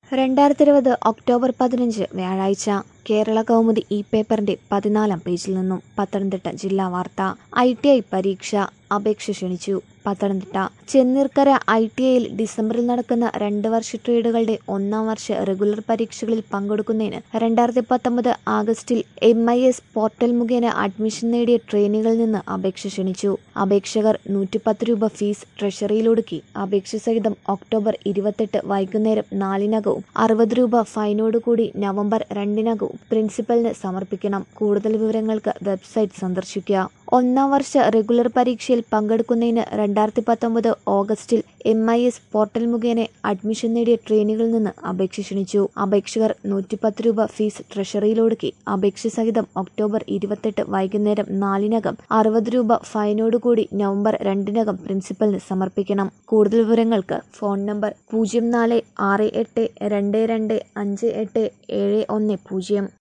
രണ്ടായിരത്തി ഇരുപത് ഒക്ടോബർ പതിനഞ്ച് വ്യാഴാഴ്ച കേരള കൗമുദി ഇ പേപ്പറിന്റെ പതിനാലാം പേജിൽ നിന്നും പത്തനംതിട്ട ജില്ലാ വാർത്ത ഐ ടി ഐ പരീക്ഷ അപേക്ഷ ക്ഷണിച്ചു പത്തനംതിട്ട ചെന്നീർക്കര ഐ ടി ഐയിൽ ഡിസംബറിൽ നടക്കുന്ന രണ്ട് വർഷ ട്രേഡുകളുടെ ഒന്നാം വർഷ റെഗുലർ പരീക്ഷകളിൽ പങ്കെടുക്കുന്നതിന് രണ്ടായിരത്തി പത്തൊമ്പത് ആഗസ്റ്റിൽ എം ഐ എസ് പോർട്ടൽ മുഖേന അഡ്മിഷൻ നേടിയ ട്രെയിനികളിൽ നിന്ന് അപേക്ഷ ക്ഷണിച്ചു അപേക്ഷകർ നൂറ്റിപ്പത്ത് രൂപ ഫീസ് ട്രഷറിയിലൊടുക്കി അപേക്ഷ സഹിതം ഒക്ടോബർ ഇരുപത്തെട്ട് വൈകുന്നേരം നാലിനകവും അറുപത് രൂപ ഫൈനോടുകൂടി നവംബർ രണ്ടിനകവും പ്രിൻസിപ്പലിന് സമർപ്പിക്കണം കൂടുതൽ വിവരങ്ങൾക്ക് വെബ്സൈറ്റ് സന്ദർശിക്കുക ഒന്നാം വർഷ റെഗുലർ പരീക്ഷയിൽ പങ്കെടുക്കുന്നതിന് രണ്ടായിരത്തി പത്തൊമ്പത് ഓഗസ്റ്റിൽ എം ഐ എസ് പോർട്ടൽ മുഖേന അഡ്മിഷൻ നേടിയ ട്രെയിനുകളിൽ നിന്ന് അപേക്ഷ ക്ഷണിച്ചു അപേക്ഷകർ നൂറ്റിപ്പത്ത് രൂപ ഫീസ് ട്രഷറിയിലൊടുക്കി അപേക്ഷ സഹിതം ഒക്ടോബർ ഇരുപത്തെട്ട് വൈകുന്നേരം നാലിനകം അറുപത് രൂപ ഫൈനോടുകൂടി നവംബർ രണ്ടിനകം പ്രിൻസിപ്പലിന് സമർപ്പിക്കണം കൂടുതൽ വിവരങ്ങൾക്ക് ഫോൺ നമ്പർ പൂജ്യം നാല് ആറ് എട്ട് രണ്ട് രണ്ട് അഞ്ച് എട്ട് ഏഴ് ഒന്ന് പൂജ്യം